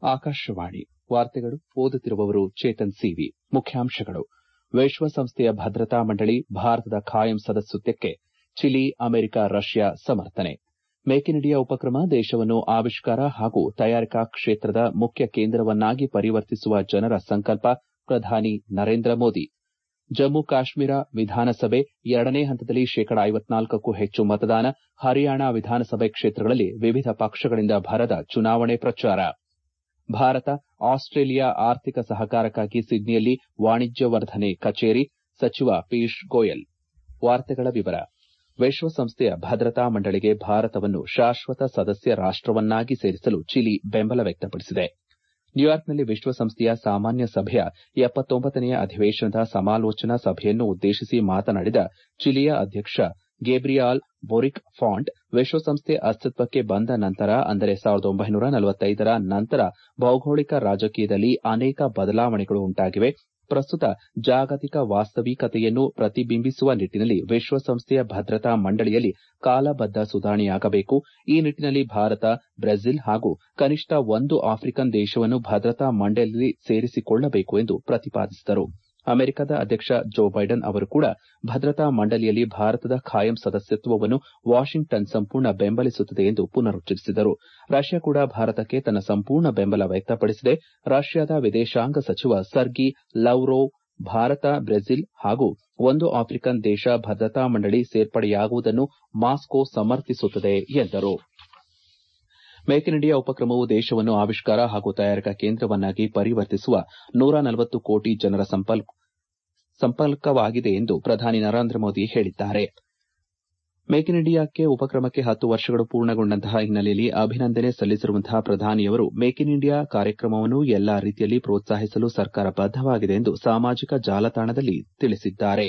ಆಕಾಶವಾಣಿ ವಾರ್ತೆಗಳು ಓದುತ್ತಿರುವವರು ಚೇತನ್ ಸಿವಿ ಮುಖ್ಯಾಂಶಗಳು ವಿಶ್ವಸಂಸ್ಥೆಯ ಭದ್ರತಾ ಮಂಡಳಿ ಭಾರತದ ಖಾಯಂ ಸದಸ್ಯತ್ವಕ್ಕೆ ಚಿಲಿ ಅಮೆರಿಕ ರಷ್ಯಾ ಸಮರ್ಥನೆ ಮೇಕ್ ಇನ್ ಇಂಡಿಯಾ ಉಪಕ್ರಮ ದೇಶವನ್ನು ಆವಿಷ್ಕಾರ ಹಾಗೂ ತಯಾರಿಕಾ ಕ್ಷೇತ್ರದ ಮುಖ್ಯ ಕೇಂದ್ರವನ್ನಾಗಿ ಪರಿವರ್ತಿಸುವ ಜನರ ಸಂಕಲ್ಪ ಪ್ರಧಾನಿ ನರೇಂದ್ರ ಮೋದಿ ಜಮ್ಮು ಕಾಶ್ಮೀರ ವಿಧಾನಸಭೆ ಎರಡನೇ ಹಂತದಲ್ಲಿ ಶೇಕಡ ಐವತ್ನಾಲ್ಕಕ್ಕೂ ಹೆಚ್ಚು ಮತದಾನ ಹರಿಯಾಣ ವಿಧಾನಸಭೆ ಕ್ಷೇತ್ರಗಳಲ್ಲಿ ವಿವಿಧ ಪಕ್ಷಗಳಿಂದ ಭರದ ಚುನಾವಣೆ ಪ್ರಚಾರ ಭಾರತ ಆಸ್ಟ್ರೇಲಿಯಾ ಆರ್ಥಿಕ ಸಹಕಾರಕ್ಕಾಗಿ ಸಿಡ್ನಿಯಲ್ಲಿ ವಾಣಿಜ್ಯ ವರ್ಧನೆ ಕಚೇರಿ ಸಚಿವ ಪಿಯೂಷ್ ಗೋಯಲ್ ವಿಶ್ವಸಂಸ್ಥೆಯ ಭದ್ರತಾ ಮಂಡಳಿಗೆ ಭಾರತವನ್ನು ಶಾಶ್ವತ ಸದಸ್ಯ ರಾಷ್ಟವನ್ನಾಗಿ ಸೇರಿಸಲು ಚಿಲಿ ಬೆಂಬಲ ವ್ಯಕ್ತಪಡಿಸಿದೆ ನ್ಯೂಯಾರ್ಕ್ನಲ್ಲಿ ವಿಶ್ವಸಂಸ್ಥೆಯ ಸಾಮಾನ್ಯ ಸಭೆಯ ಎಪ್ಪತ್ತೊಂಬತ್ತನೆಯ ಅಧಿವೇಶನದ ಸಮಾಲೋಚನಾ ಸಭೆಯನ್ನು ಉದ್ದೇಶಿಸಿ ಮಾತನಾಡಿದ ಚಿಲಿಯ ಅಧ್ಯಕ್ಷ ಗೇಬ್ರಿಯಾಲ್ ಬೊರಿಕ್ ಫಾಂಟ್ ವಿಶ್ವಸಂಸ್ಥೆ ಅಸ್ತಿತ್ವಕ್ಕೆ ಬಂದ ನಂತರ ಅಂದರೆ ಸಾವಿರದ ಒಂಬೈನೂರ ನಲವತ್ತೈದರ ನಂತರ ಭೌಗೋಳಿಕ ರಾಜಕೀಯದಲ್ಲಿ ಅನೇಕ ಬದಲಾವಣೆಗಳು ಉಂಟಾಗಿವೆ ಪ್ರಸ್ತುತ ಜಾಗತಿಕ ವಾಸ್ತವಿಕತೆಯನ್ನು ಪ್ರತಿಬಿಂಬಿಸುವ ನಿಟ್ಟನಲ್ಲಿ ವಿಶ್ವಸಂಸ್ಥೆಯ ಭದ್ರತಾ ಮಂಡಳಿಯಲ್ಲಿ ಕಾಲಬದ್ದ ಸುಧಾರಣೆಯಾಗಬೇಕು ಈ ನಿಟ್ಟನಲ್ಲಿ ಭಾರತ ಬ್ರೆಜಿಲ್ ಹಾಗೂ ಕನಿಷ್ಠ ಒಂದು ಆಫ್ರಿಕನ್ ದೇಶವನ್ನು ಭದ್ರತಾ ಮಂಡಳಿಯಲ್ಲಿ ಸೇರಿಸಿಕೊಳ್ಳಬೇಕು ಎಂದು ಪ್ರತಿಪಾದಿಸಿದರು ಅಮೆರಿಕದ ಅಧ್ಯಕ್ಷ ಜೋ ಬೈಡನ್ ಅವರು ಕೂಡ ಭದ್ರತಾ ಮಂಡಳಿಯಲ್ಲಿ ಭಾರತದ ಖಾಯಂ ಸದಸ್ಯತ್ವವನ್ನು ವಾಷಿಂಗ್ಟನ್ ಸಂಪೂರ್ಣ ಬೆಂಬಲಿಸುತ್ತದೆ ಎಂದು ಪುನರುಚ್ಚರಿಸಿದರು ರಷ್ಯಾ ಕೂಡ ಭಾರತಕ್ಕೆ ತನ್ನ ಸಂಪೂರ್ಣ ಬೆಂಬಲ ವ್ಯಕ್ತಪಡಿಸಿದೆ ರಷ್ಯಾದ ವಿದೇಶಾಂಗ ಸಚಿವ ಸರ್ಗಿ ಲವ್ರೋವ್ ಭಾರತ ಬ್ರೆಜಿಲ್ ಹಾಗೂ ಒಂದು ಆಫ್ರಿಕನ್ ದೇಶ ಭದ್ರತಾ ಮಂಡಳಿ ಸೇರ್ಪಡೆಯಾಗುವುದನ್ನು ಮಾಸ್ಕೋ ಸಮರ್ಥಿಸುತ್ತದೆ ಎಂದರು ಮೇಕ್ ಇನ್ ಇಂಡಿಯಾ ಉಪಕ್ರಮವು ದೇಶವನ್ನು ಆವಿಷ್ಕಾರ ಹಾಗೂ ತಯಾರಿಕಾ ಕೇಂದ್ರವನ್ನಾಗಿ ಪರಿವರ್ತಿಸುವ ನೂರ ನಲವತ್ತು ಕೋಟಿ ಜನರ ಸಂಪರ್ಕವಾಗಿದೆ ಎಂದು ಪ್ರಧಾನಿ ನರೇಂದ್ರ ಮೋದಿ ಹೇಳಿದ್ದಾರೆ ಮೇಕ್ ಇನ್ ಇಂಡಿಯಾ ಉಪಕ್ರಮಕ್ಕೆ ಹತ್ತು ವರ್ಷಗಳು ಪೂರ್ಣಗೊಂಡಂತಹ ಹಿನ್ನೆಲೆಯಲ್ಲಿ ಅಭಿನಂದನೆ ಸಲ್ಲಿಸಿರುವಂತಹ ಪ್ರಧಾನಿಯವರು ಮೇಕ್ ಇನ್ ಇಂಡಿಯಾ ಕಾರ್ಯಕ್ರಮವನ್ನು ಎಲ್ಲಾ ರೀತಿಯಲ್ಲಿ ಪ್ರೋತ್ಸಾಹಿಸಲು ಸರ್ಕಾರ ಬದ್ದವಾಗಿದೆ ಎಂದು ಸಾಮಾಜಿಕ ಜಾಲತಾಣದಲ್ಲಿ ತಿಳಿಸಿದ್ದಾರೆ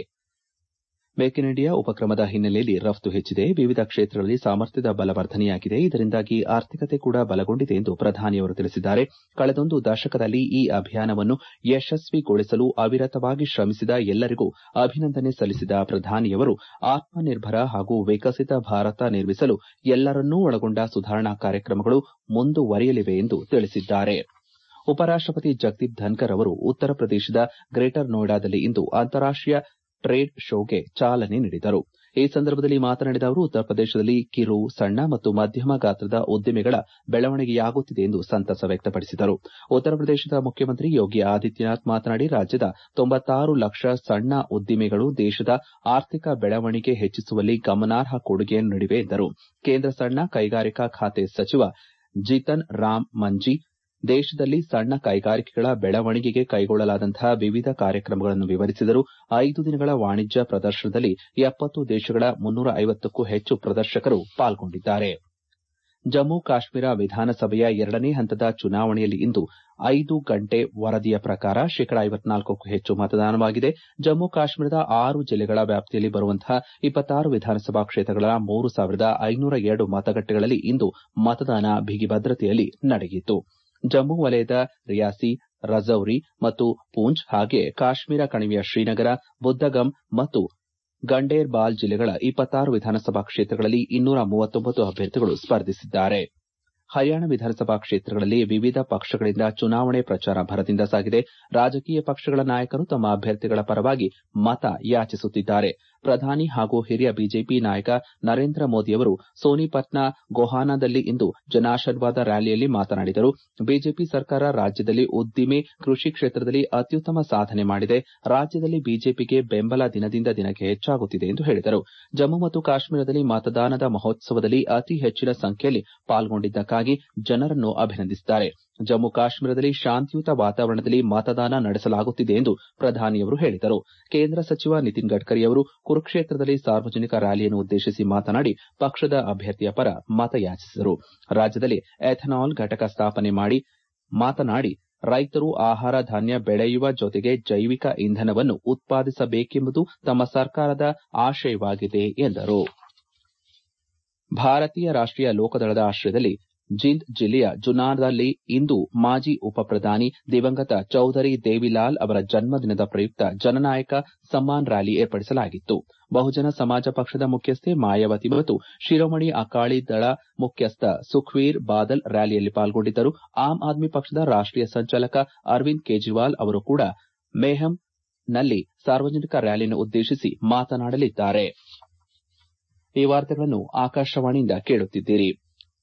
ಮೇಕ್ ಇನ್ ಇಂಡಿಯಾ ಉಪಕ್ರಮದ ಹಿನ್ನೆಲೆಯಲ್ಲಿ ರಫ್ತು ಹೆಚ್ಚಿದೆ ವಿವಿಧ ಕ್ಷೇತ್ರಗಳಲ್ಲಿ ಸಾಮರ್ಥ್ಯದ ಬಲವರ್ಧನೆಯಾಗಿದೆ ಇದರಿಂದಾಗಿ ಆರ್ಥಿಕತೆ ಕೂಡ ಬಲಗೊಂಡಿದೆ ಎಂದು ಪ್ರಧಾನಿಯವರು ತಿಳಿಸಿದ್ದಾರೆ ಕಳೆದೊಂದು ದಶಕದಲ್ಲಿ ಈ ಅಭಿಯಾನವನ್ನು ಯಶಸ್ವಿಗೊಳಿಸಲು ಅವಿರತವಾಗಿ ಶ್ರಮಿಸಿದ ಎಲ್ಲರಿಗೂ ಅಭಿನಂದನೆ ಸಲ್ಲಿಸಿದ ಪ್ರಧಾನಿಯವರು ಆತ್ಮನಿರ್ಭರ ಹಾಗೂ ವಿಕಸಿತ ಭಾರತ ನಿರ್ಮಿಸಲು ಎಲ್ಲರನ್ನೂ ಒಳಗೊಂಡ ಸುಧಾರಣಾ ಕಾರ್ಯಕ್ರಮಗಳು ಮುಂದುವರಿಯಲಿವೆ ಎಂದು ತಿಳಿಸಿದ್ದಾರೆ ಉಪರಾಷ್ಟಪತಿ ಜಗದೀಪ್ ಧನ್ಕರ್ ಅವರು ಉತ್ತರ ಪ್ರದೇಶದ ಗ್ರೇಟರ್ ನೋಯ್ಡಾದಲ್ಲಿ ಇಂದು ಅಂತಾರಾಷ್ಟೀಯ ಟ್ರೇಡ್ ಶೋಗೆ ಚಾಲನೆ ನೀಡಿದರು ಈ ಸಂದರ್ಭದಲ್ಲಿ ಮಾತನಾಡಿದ ಅವರು ಉತ್ತರ ಪ್ರದೇಶದಲ್ಲಿ ಕಿರು ಸಣ್ಣ ಮತ್ತು ಮಧ್ಯಮ ಗಾತ್ರದ ಉದ್ದಿಮೆಗಳ ಬೆಳವಣಿಗೆಯಾಗುತ್ತಿದೆ ಎಂದು ಸಂತಸ ವ್ಯಕ್ತಪಡಿಸಿದರು ಉತ್ತರ ಪ್ರದೇಶದ ಮುಖ್ಯಮಂತ್ರಿ ಯೋಗಿ ಆದಿತ್ಯನಾಥ್ ಮಾತನಾಡಿ ರಾಜ್ಯದ ತೊಂಬತ್ತಾರು ಲಕ್ಷ ಸಣ್ಣ ಉದ್ದಿಮೆಗಳು ದೇಶದ ಆರ್ಥಿಕ ಬೆಳವಣಿಗೆ ಹೆಚ್ಚಿಸುವಲ್ಲಿ ಗಮನಾರ್ಹ ಕೊಡುಗೆಯನ್ನು ನೀಡಿವೆ ಎಂದರು ಕೇಂದ್ರ ಸಣ್ಣ ಕೈಗಾರಿಕಾ ಖಾತೆ ಸಚಿವ ಜಿತನ್ ರಾಮ್ ಮಂಜಿ ದೇಶದಲ್ಲಿ ಸಣ್ಣ ಕೈಗಾರಿಕೆಗಳ ಬೆಳವಣಿಗೆಗೆ ಕೈಗೊಳ್ಳಲಾದಂತಹ ವಿವಿಧ ಕಾರ್ಯಕ್ರಮಗಳನ್ನು ವಿವರಿಸಿದರು ಐದು ದಿನಗಳ ವಾಣಿಜ್ಯ ಪ್ರದರ್ಶನದಲ್ಲಿ ಎಪ್ಪತ್ತು ದೇಶಗಳ ಮುನ್ನೂರ ಐವತ್ತಕ್ಕೂ ಹೆಚ್ಚು ಪ್ರದರ್ಶಕರು ಪಾಲ್ಗೊಂಡಿದ್ದಾರೆ ಜಮ್ಮು ಕಾಶ್ಮೀರ ವಿಧಾನಸಭೆಯ ಎರಡನೇ ಹಂತದ ಚುನಾವಣೆಯಲ್ಲಿ ಇಂದು ಐದು ಗಂಟೆ ವರದಿಯ ಪ್ರಕಾರ ಶೇಕಡ ಐವತ್ನಾಲ್ಕಕ್ಕೂ ಹೆಚ್ಚು ಮತದಾನವಾಗಿದೆ ಜಮ್ಮು ಕಾಶ್ಮೀರದ ಆರು ಜಿಲ್ಲೆಗಳ ವ್ಯಾಪ್ತಿಯಲ್ಲಿ ಬರುವಂತಹ ಇಪ್ಪತ್ತಾರು ವಿಧಾನಸಭಾ ಕ್ಷೇತ್ರಗಳ ಮೂರು ಸಾವಿರದ ಐನೂರ ಎರಡು ಮತಗಟ್ಟೆಗಳಲ್ಲಿ ಇಂದು ಮತದಾನ ಬಿಗಿಭದ್ರತೆಯಲ್ಲಿ ನಡೆಯಿತು ಜಮ್ಮು ವಲಯದ ರಿಯಾಸಿ ರಜೌರಿ ಮತ್ತು ಪೂಂಚ್ ಹಾಗೆಯೇ ಕಾಶ್ಮೀರ ಕಣಿವೆಯ ಶ್ರೀನಗರ ಬುದ್ದಗಮ್ ಮತ್ತು ಗಂಡೇರ್ಬಾಲ್ ಜಿಲ್ಲೆಗಳ ಇಪ್ಪತ್ತಾರು ವಿಧಾನಸಭಾ ಕ್ಷೇತ್ರಗಳಲ್ಲಿ ಇನ್ನೂರ ಮೂವತ್ತೊಂಬತ್ತು ಅಭ್ಯರ್ಥಿಗಳು ಸ್ಪರ್ಧಿಸಿದ್ದಾರೆ ಹರಿಯಾಣ ವಿಧಾನಸಭಾ ಕ್ಷೇತ್ರಗಳಲ್ಲಿ ವಿವಿಧ ಪಕ್ಷಗಳಿಂದ ಚುನಾವಣೆ ಪ್ರಚಾರ ಭರದಿಂದ ಸಾಗಿದೆ ರಾಜಕೀಯ ಪಕ್ಷಗಳ ನಾಯಕರು ತಮ್ಮ ಅಭ್ಯರ್ಥಿಗಳ ಪರವಾಗಿ ಮತ ಯಾಚಿಸುತ್ತಿದ್ದಾರೆ ಪ್ರಧಾನಿ ಹಾಗೂ ಹಿರಿಯ ಬಿಜೆಪಿ ನಾಯಕ ನರೇಂದ್ರ ಮೋದಿಯವರು ಸೋನಿಪತ್ನ ಗೊಹಾನಾದಲ್ಲಿ ಇಂದು ಜನಾಶೀರ್ವಾದ ರ್ಯಾಲಿಯಲ್ಲಿ ಮಾತನಾಡಿದರು ಬಿಜೆಪಿ ಸರ್ಕಾರ ರಾಜ್ಯದಲ್ಲಿ ಉದ್ದಿಮೆ ಕೃಷಿ ಕ್ಷೇತ್ರದಲ್ಲಿ ಅತ್ಯುತ್ತಮ ಸಾಧನೆ ಮಾಡಿದೆ ರಾಜ್ಯದಲ್ಲಿ ಬಿಜೆಪಿಗೆ ಬೆಂಬಲ ದಿನದಿಂದ ದಿನಕ್ಕೆ ಹೆಚ್ಚಾಗುತ್ತಿದೆ ಎಂದು ಹೇಳಿದರು ಜಮ್ಮು ಮತ್ತು ಕಾಶ್ಮೀರದಲ್ಲಿ ಮತದಾನದ ಮಹೋತ್ಸವದಲ್ಲಿ ಅತಿ ಹೆಚ್ಚಿನ ಸಂಖ್ಯೆಯಲ್ಲಿ ಪಾಲ್ಗೊಂಡಿದ್ದಕ್ಕಾಗಿ ಜನರನ್ನು ಅಭಿನಂದಿಸಿದ್ದಾರೆ ಜಮ್ಮು ಕಾಶ್ಮೀರದಲ್ಲಿ ಶಾಂತಿಯುತ ವಾತಾವರಣದಲ್ಲಿ ಮತದಾನ ನಡೆಸಲಾಗುತ್ತಿದೆ ಎಂದು ಪ್ರಧಾನಿಯವರು ಹೇಳಿದರು ಕೇಂದ್ರ ಸಚಿವ ನಿತಿನ್ ಗಡ್ಕರಿ ಅವರು ಕುರುಕ್ಷೇತ್ರದಲ್ಲಿ ಸಾರ್ವಜನಿಕ ರ್ಯಾಲಿಯನ್ನು ಉದ್ದೇಶಿಸಿ ಮಾತನಾಡಿ ಪಕ್ಷದ ಅಭ್ಯರ್ಥಿಯ ಪರ ಮತಯಾಚಿಸಿದರು ರಾಜ್ಯದಲ್ಲಿ ಎಥನಾಲ್ ಘಟಕ ಸ್ಥಾಪನೆ ಮಾಡಿ ಮಾತನಾಡಿ ರೈತರು ಆಹಾರ ಧಾನ್ಯ ಬೆಳೆಯುವ ಜೊತೆಗೆ ಜೈವಿಕ ಇಂಧನವನ್ನು ಉತ್ಪಾದಿಸಬೇಕೆಂಬುದು ತಮ್ಮ ಸರ್ಕಾರದ ಆಶಯವಾಗಿದೆ ಎಂದರು ಭಾರತೀಯ ರಾಷ್ಟೀಯ ಲೋಕದಳದ ಆಶ್ರಯದಲ್ಲಿ ಜಿಂದ್ ಜಿಲ್ಲೆಯ ಜುನಾದಲ್ಲಿ ಇಂದು ಮಾಜಿ ಉಪಪ್ರಧಾನಿ ದಿವಂಗತ ಚೌಧರಿ ದೇವಿಲಾಲ್ ಅವರ ಜನ್ಮದಿನದ ಪ್ರಯುಕ್ತ ಜನನಾಯಕ ಸಮ್ಮಾನ್ ರ್ಯಾಲಿ ಏರ್ಪಡಿಸಲಾಗಿತ್ತು ಬಹುಜನ ಸಮಾಜ ಪಕ್ಷದ ಮುಖ್ಯಸ್ಥೆ ಮಾಯಾವತಿ ಮತ್ತು ಶಿರೋಮಣಿ ಅಕಾಲಿ ದಳ ಮುಖ್ಯಸ್ಥ ಸುಖ್ವೀರ್ ಬಾದಲ್ ರ್ಯಾಲಿಯಲ್ಲಿ ಪಾಲ್ಗೊಂಡಿದ್ದರು ಆಮ್ ಆದ್ಮಿ ಪಕ್ಷದ ರಾಷ್ಟೀಯ ಸಂಚಾಲಕ ಅರವಿಂದ್ ಕೇಜ್ರಿವಾಲ್ ಅವರು ಕೂಡ ಮೇಹಂನಲ್ಲಿ ಸಾರ್ವಜನಿಕ ರ್ಯಾಲಿಯನ್ನು ಉದ್ದೇಶಿಸಿ ಮಾತನಾಡಲಿದ್ದಾರೆ ಈ ವಾರ್ತೆಗಳನ್ನು ಆಕಾಶವಾಣಿಯಿಂದ ಕೇಳುತ್ತಿದ್ದೀರಿ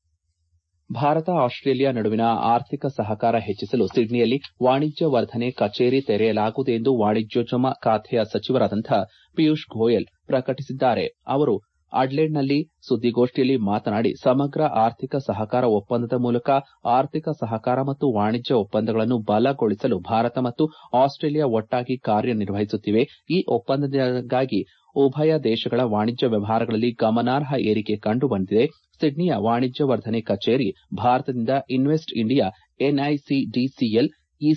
ಭಾರತ ಆಸ್ಟ್ರೇಲಿಯಾ ನಡುವಿನ ಆರ್ಥಿಕ ಸಹಕಾರ ಹೆಚ್ಚಿಸಲು ಸಿಡ್ನಿಯಲ್ಲಿ ವಾಣಿಜ್ಯ ವರ್ಧನೆ ಕಚೇರಿ ತೆರೆಯಲಾಗುವುದು ಎಂದು ವಾಣಿಜ್ಯೋದ್ಯಮ ಖಾತೆಯ ಸಚಿವರಾದಂತಹ ಪಿಯೂಷ್ ಗೋಯಲ್ ಪ್ರಕಟಿಸಿದ್ದಾರೆ ಅವರು ಅಡ್ಲೇಡ್ನಲ್ಲಿ ಸುದ್ದಿಗೋಷ್ಠಿಯಲ್ಲಿ ಮಾತನಾಡಿ ಸಮಗ್ರ ಆರ್ಥಿಕ ಸಹಕಾರ ಒಪ್ಪಂದದ ಮೂಲಕ ಆರ್ಥಿಕ ಸಹಕಾರ ಮತ್ತು ವಾಣಿಜ್ಯ ಒಪ್ಪಂದಗಳನ್ನು ಬಲಗೊಳಿಸಲು ಭಾರತ ಮತ್ತು ಆಸ್ಟ್ರೇಲಿಯಾ ಒಟ್ಟಾಗಿ ಕಾರ್ಯನಿರ್ವಹಿಸುತ್ತಿವೆ ಈ ಒಪ್ಪಂದದಿಂದಾಗಿ ಉಭಯ ದೇಶಗಳ ವಾಣಿಜ್ಯ ವ್ಯವಹಾರಗಳಲ್ಲಿ ಗಮನಾರ್ಹ ಏರಿಕೆ ಕಂಡುಬಂದಿದೆ ಸಿಡ್ನಿಯ ವಾಣಿಜ್ಯ ವರ್ಧನೆ ಕಚೇರಿ ಭಾರತದಿಂದ ಇನ್ವೆಸ್ಟ್ ಇಂಡಿಯಾ ಎನ್ಐಸಿಡಿಸಿಎಲ್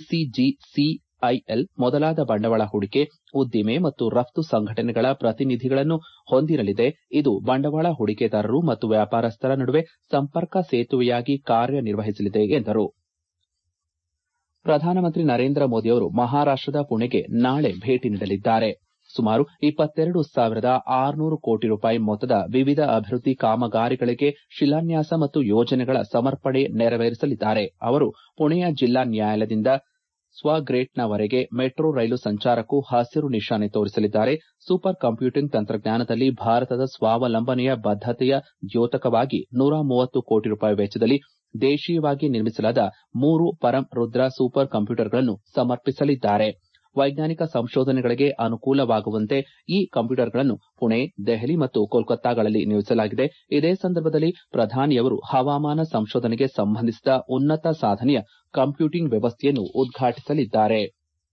ಇಸಿಜಿಸಿಐಎಲ್ ಮೊದಲಾದ ಬಂಡವಾಳ ಹೂಡಿಕೆ ಉದ್ದಿಮೆ ಮತ್ತು ರಫ್ತು ಸಂಘಟನೆಗಳ ಪ್ರತಿನಿಧಿಗಳನ್ನು ಹೊಂದಿರಲಿದೆ ಇದು ಬಂಡವಾಳ ಹೂಡಿಕೆದಾರರು ಮತ್ತು ವ್ಯಾಪಾರಸ್ಥರ ನಡುವೆ ಸಂಪರ್ಕ ಸೇತುವೆಯಾಗಿ ಕಾರ್ಯನಿರ್ವಹಿಸಲಿದೆ ಎಂದರು ಪ್ರಧಾನಮಂತ್ರಿ ನರೇಂದ್ರ ಮೋದಿ ಅವರು ಮಹಾರಾಷ್ಟದ ಪುಣೆಗೆ ನಾಳೆ ಭೇಟಿ ನೀಡಲಿದ್ದಾರೆ ಸುಮಾರು ಇಪ್ಪತ್ತೆರಡು ಸಾವಿರದ ಆರುನೂರು ಕೋಟಿ ರೂಪಾಯಿ ಮೊತ್ತದ ವಿವಿಧ ಅಭಿವೃದ್ಧಿ ಕಾಮಗಾರಿಗಳಿಗೆ ಶಿಲಾನ್ಯಾಸ ಮತ್ತು ಯೋಜನೆಗಳ ಸಮರ್ಪಣೆ ನೆರವೇರಿಸಲಿದ್ದಾರೆ ಅವರು ಪುಣೆಯ ಜಿಲ್ಲಾ ನ್ಯಾಯಾಲಯದಿಂದ ಸ್ವಗ್ರೇಟ್ನವರೆಗೆ ಮೆಟ್ರೋ ರೈಲು ಸಂಚಾರಕ್ಕೂ ಹಸಿರು ನಿಶಾನೆ ತೋರಿಸಲಿದ್ದಾರೆ ಸೂಪರ್ ಕಂಪ್ಯೂಟಿಂಗ್ ತಂತ್ರಜ್ಞಾನದಲ್ಲಿ ಭಾರತದ ಸ್ವಾವಲಂಬನೆಯ ಬದ್ದತೆಯ ದ್ಯೋತಕವಾಗಿ ನೂರ ಮೂವತ್ತು ಕೋಟಿ ರೂಪಾಯಿ ವೆಚ್ಚದಲ್ಲಿ ದೇಶೀಯವಾಗಿ ನಿರ್ಮಿಸಲಾದ ಮೂರು ಪರಂ ರುದ್ರ ಸೂಪರ್ ಕಂಪ್ಯೂಟರ್ಗಳನ್ನು ಸಮರ್ಪಿಸಲಿದ್ದಾರೆ ವೈಜ್ಞಾನಿಕ ಸಂಶೋಧನೆಗಳಿಗೆ ಅನುಕೂಲವಾಗುವಂತೆ ಈ ಕಂಪ್ಯೂಟರ್ಗಳನ್ನು ಪುಣೆ ದೆಹಲಿ ಮತ್ತು ಕೋಲ್ಕತ್ತಾಗಳಲ್ಲಿ ನಿಯೋಜಿಸಲಾಗಿದೆ ಇದೇ ಸಂದರ್ಭದಲ್ಲಿ ಪ್ರಧಾನಿಯವರು ಹವಾಮಾನ ಸಂಶೋಧನೆಗೆ ಸಂಬಂಧಿಸಿದ ಉನ್ನತ ಸಾಧನೆಯ ಕಂಪ್ಯೂಟಿಂಗ್ ವ್ಯವಸ್ಥೆಯನ್ನು ಉದ್ಘಾಟಿಸಲಿದ್ದಾರೆ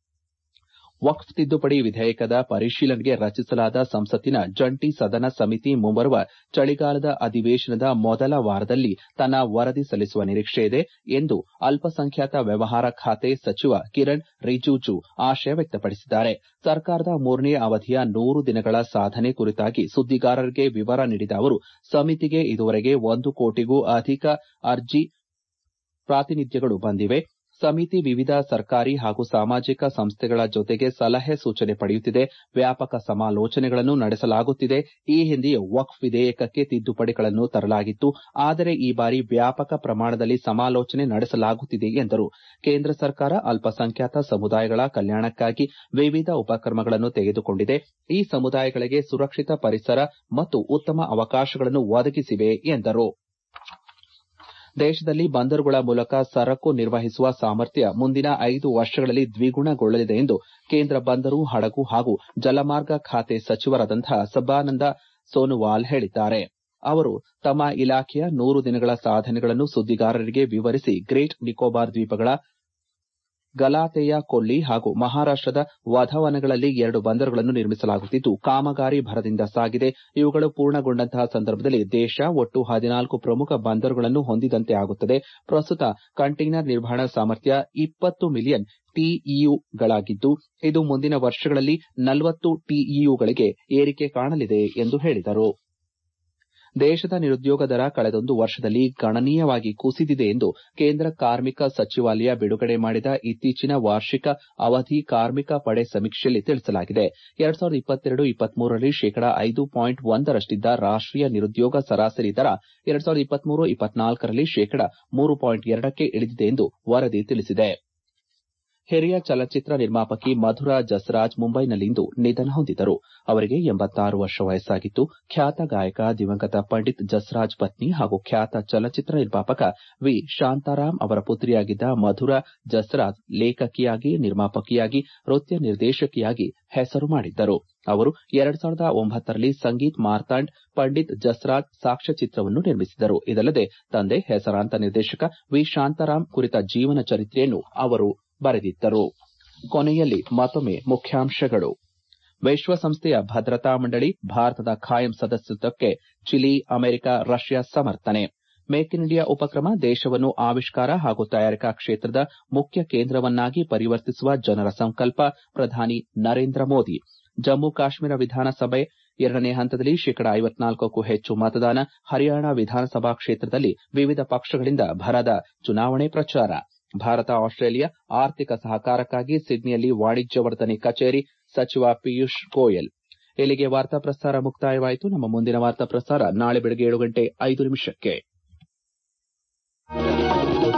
ವಕ್ಫ್ ತಿದ್ದುಪಡಿ ವಿಧೇಯಕದ ಪರಿಶೀಲನೆಗೆ ರಚಿಸಲಾದ ಸಂಸತ್ತಿನ ಜಂಟಿ ಸದನ ಸಮಿತಿ ಮುಂಬರುವ ಚಳಿಗಾಲದ ಅಧಿವೇಶನದ ಮೊದಲ ವಾರದಲ್ಲಿ ತನ್ನ ವರದಿ ಸಲ್ಲಿಸುವ ನಿರೀಕ್ಷೆಯಿದೆ ಎಂದು ಅಲ್ಪಸಂಖ್ಯಾತ ವ್ಯವಹಾರ ಖಾತೆ ಸಚಿವ ಕಿರಣ್ ರಿಜಿಜು ಆಶಯ ವ್ಯಕ್ತಪಡಿಸಿದ್ದಾರೆ ಸರ್ಕಾರದ ಮೂರನೇ ಅವಧಿಯ ನೂರು ದಿನಗಳ ಸಾಧನೆ ಕುರಿತಾಗಿ ಸುದ್ದಿಗಾರರಿಗೆ ವಿವರ ನೀಡಿದ ಅವರು ಸಮಿತಿಗೆ ಇದುವರೆಗೆ ಒಂದು ಕೋಟಿಗೂ ಅಧಿಕ ಅರ್ಜಿ ಪ್ರಾತಿನಿಧ್ಯಗಳು ಬಂದಿವೆ ಸಮಿತಿ ವಿವಿಧ ಸರ್ಕಾರಿ ಹಾಗೂ ಸಾಮಾಜಿಕ ಸಂಸ್ಥೆಗಳ ಜೊತೆಗೆ ಸಲಹೆ ಸೂಚನೆ ಪಡೆಯುತ್ತಿದೆ ವ್ಯಾಪಕ ಸಮಾಲೋಚನೆಗಳನ್ನು ನಡೆಸಲಾಗುತ್ತಿದೆ ಈ ಹಿಂದೆಯೂ ವಕ್ಫ್ ವಿಧೇಯಕಕ್ಕೆ ತಿದ್ದುಪಡಿಗಳನ್ನು ತರಲಾಗಿತ್ತು ಆದರೆ ಈ ಬಾರಿ ವ್ಯಾಪಕ ಪ್ರಮಾಣದಲ್ಲಿ ಸಮಾಲೋಚನೆ ನಡೆಸಲಾಗುತ್ತಿದೆ ಎಂದರು ಕೇಂದ್ರ ಸರ್ಕಾರ ಅಲ್ಪಸಂಖ್ಯಾತ ಸಮುದಾಯಗಳ ಕಲ್ಯಾಣಕ್ಕಾಗಿ ವಿವಿಧ ಉಪಕ್ರಮಗಳನ್ನು ತೆಗೆದುಕೊಂಡಿದೆ ಈ ಸಮುದಾಯಗಳಿಗೆ ಸುರಕ್ಷಿತ ಪರಿಸರ ಮತ್ತು ಉತ್ತಮ ಅವಕಾಶಗಳನ್ನು ಒದಗಿಸಿವೆ ಎಂದರು ದೇಶದಲ್ಲಿ ಬಂದರುಗಳ ಮೂಲಕ ಸರಕು ನಿರ್ವಹಿಸುವ ಸಾಮರ್ಥ್ಯ ಮುಂದಿನ ಐದು ವರ್ಷಗಳಲ್ಲಿ ದ್ವಿಗುಣಗೊಳ್ಳಲಿದೆ ಎಂದು ಕೇಂದ್ರ ಬಂದರು ಹಡಗು ಹಾಗೂ ಜಲಮಾರ್ಗ ಖಾತೆ ಸಚಿವರಾದಂತಹ ಸಬಾನಂದ ಸೋನೋವಾಲ್ ಹೇಳಿದ್ದಾರೆ ಅವರು ತಮ್ಮ ಇಲಾಖೆಯ ನೂರು ದಿನಗಳ ಸಾಧನೆಗಳನ್ನು ಸುದ್ದಿಗಾರರಿಗೆ ವಿವರಿಸಿ ಗ್ರೇಟ್ ನಿಕೋಬಾರ್ ದ್ವೀಪಗಳ ಗಲಾತೆಯ ಕೊಲ್ಲಿ ಹಾಗೂ ಮಹಾರಾಷ್ಟದ ವಧವನಗಳಲ್ಲಿ ಎರಡು ಬಂದರುಗಳನ್ನು ನಿರ್ಮಿಸಲಾಗುತ್ತಿದ್ದು ಕಾಮಗಾರಿ ಭರದಿಂದ ಸಾಗಿದೆ ಇವುಗಳು ಪೂರ್ಣಗೊಂಡಂತಹ ಸಂದರ್ಭದಲ್ಲಿ ದೇಶ ಒಟ್ಟು ಹದಿನಾಲ್ಕು ಪ್ರಮುಖ ಬಂದರುಗಳನ್ನು ಹೊಂದಿದಂತೆ ಆಗುತ್ತದೆ ಪ್ರಸ್ತುತ ಕಂಟೈನರ್ ನಿರ್ವಹಣಾ ಸಾಮರ್ಥ್ಯ ಇಪ್ಪತ್ತು ಮಿಲಿಯನ್ ಟಿಇಯುಗಳಾಗಿದ್ದು ಇದು ಮುಂದಿನ ವರ್ಷಗಳಲ್ಲಿ ನಲವತ್ತು ಟಿಇಯುಗಳಿಗೆ ಏರಿಕೆ ಕಾಣಲಿದೆ ಎಂದು ಹೇಳಿದರು ದೇಶದ ನಿರುದ್ಯೋಗ ದರ ಕಳೆದೊಂದು ವರ್ಷದಲ್ಲಿ ಗಣನೀಯವಾಗಿ ಕುಸಿದಿದೆ ಎಂದು ಕೇಂದ್ರ ಕಾರ್ಮಿಕ ಸಚಿವಾಲಯ ಬಿಡುಗಡೆ ಮಾಡಿದ ಇತ್ತೀಚಿನ ವಾರ್ಷಿಕ ಅವಧಿ ಕಾರ್ಮಿಕ ಪಡೆ ಸಮೀಕ್ಷೆಯಲ್ಲಿ ತಿಳಿಸಲಾಗಿದೆ ಎರಡ್ ಸಾವಿರದ ಇಪ್ಪತ್ತೆರಡು ಇಪ್ಪತ್ಮೂರರಲ್ಲಿ ಶೇಕಡಾ ಐದು ಪಾಯಿಂಟ್ ಒಂದರಷ್ಟಿದ್ದ ರಾಷ್ಟೀಯ ನಿರುದ್ಯೋಗ ಸರಾಸರಿ ದರ ಎರಡ್ ಸಾವಿರದ ಇಪ್ಪತ್ಮೂರು ಇಪ್ಪತ್ನಾಲ್ಕರಲ್ಲಿ ಶೇಕಡಾ ಮೂರು ಪಾಯಿಂಟ್ ಎರಡಕ್ಕೆ ಇಳಿದಿದೆ ಎಂದು ವರದಿ ತಿಳಿಸಿದೆ ಹಿರಿಯ ಚಲನಚಿತ್ರ ನಿರ್ಮಾಪಕಿ ಮಧುರಾ ಜಸರಾಜ್ ಮುಂಬೈನಲ್ಲಿಂದು ನಿಧನ ಹೊಂದಿದರು ಅವರಿಗೆ ಎಂಬತ್ತಾರು ವರ್ಷ ವಯಸ್ಸಾಗಿತ್ತು ಖ್ಯಾತ ಗಾಯಕ ದಿವಂಗತ ಪಂಡಿತ್ ಜಸರಾಜ್ ಪತ್ನಿ ಹಾಗೂ ಖ್ಯಾತ ಚಲನಚಿತ್ರ ನಿರ್ಮಾಪಕ ವಿ ಶಾಂತಾರಾಂ ಅವರ ಪುತ್ರಿಯಾಗಿದ್ದ ಮಧುರಾ ಜಸರಾಜ್ ಲೇಖಕಿಯಾಗಿ ನಿರ್ಮಾಪಕಿಯಾಗಿ ನೃತ್ಯ ನಿರ್ದೇಶಕಿಯಾಗಿ ಹೆಸರು ಮಾಡಿದ್ದರು ಅವರು ಎರಡ್ ಸಾವಿರದ ಒಂಬತ್ತರಲ್ಲಿ ಸಂಗೀತ್ ಮಾರ್ತಾಂಡ್ ಪಂಡಿತ್ ಜಸರಾಜ್ ಸಾಕ್ಷ್ಯಚಿತ್ರವನ್ನು ನಿರ್ಮಿಸಿದರು ಇದಲ್ಲದೆ ತಂದೆ ಹೆಸರಾಂತ ನಿರ್ದೇಶಕ ವಿ ಶಾಂತಾರಾಂ ಕುರಿತ ಜೀವನ ಚರಿತ್ರೆಯನ್ನು ಅವರು ಬರೆದಿದ್ದರು ಕೊನೆಯಲ್ಲಿ ಮತ್ತೊಮ್ಮೆ ಮುಖ್ಯಾಂಶಗಳು ವಿಶ್ವಸಂಸ್ಥೆಯ ಭದ್ರತಾ ಮಂಡಳಿ ಭಾರತದ ಖಾಯಂ ಸದಸ್ಯತ್ವಕ್ಕೆ ಚಿಲಿ ಅಮೆರಿಕ ರಷ್ಯಾ ಸಮರ್ಥನೆ ಮೇಕ್ ಇನ್ ಇಂಡಿಯಾ ಉಪಕ್ರಮ ದೇಶವನ್ನು ಆವಿಷ್ಕಾರ ಹಾಗೂ ತಯಾರಿಕಾ ಕ್ಷೇತ್ರದ ಮುಖ್ಯ ಕೇಂದ್ರವನ್ನಾಗಿ ಪರಿವರ್ತಿಸುವ ಜನರ ಸಂಕಲ್ಪ ಪ್ರಧಾನಿ ನರೇಂದ್ರ ಮೋದಿ ಜಮ್ಮು ಕಾಶ್ಮೀರ ವಿಧಾನಸಭೆ ಎರಡನೇ ಹಂತದಲ್ಲಿ ಶೇಕಡಾ ಐವತ್ನಾಲ್ಕಕ್ಕೂ ಹೆಚ್ಚು ಮತದಾನ ಹರಿಯಾಣ ವಿಧಾನಸಭಾ ಕ್ಷೇತ್ರದಲ್ಲಿ ವಿವಿಧ ಪಕ್ಷಗಳಿಂದ ಭರದ ಚುನಾವಣೆ ಪ್ರಚಾರ ಭಾರತ ಆಸ್ಟ್ರೇಲಿಯಾ ಆರ್ಥಿಕ ಸಹಕಾರಕ್ಕಾಗಿ ಸಿಡ್ನಿಯಲ್ಲಿ ವಾಣಿಜ್ಯ ವರ್ಧನೆ ಕಚೇರಿ ಸಚಿವ ಪಿಯೂಷ್ ಗೋಯಲ್ ಇಲ್ಲಿಗೆ ವಾರ್ತಾ ಪ್ರಸಾರ ಮುಕ್ತಾಯವಾಯಿತು ನಮ್ಮ ಮುಂದಿನ ವಾರ್ತಾ ಪ್ರಸಾರ ನಾಳೆ ಬೆಳಗ್ಗೆ ಏಳು ಗಂಟೆ ಐದು ನಿಮಿಷಕ್ಕೆ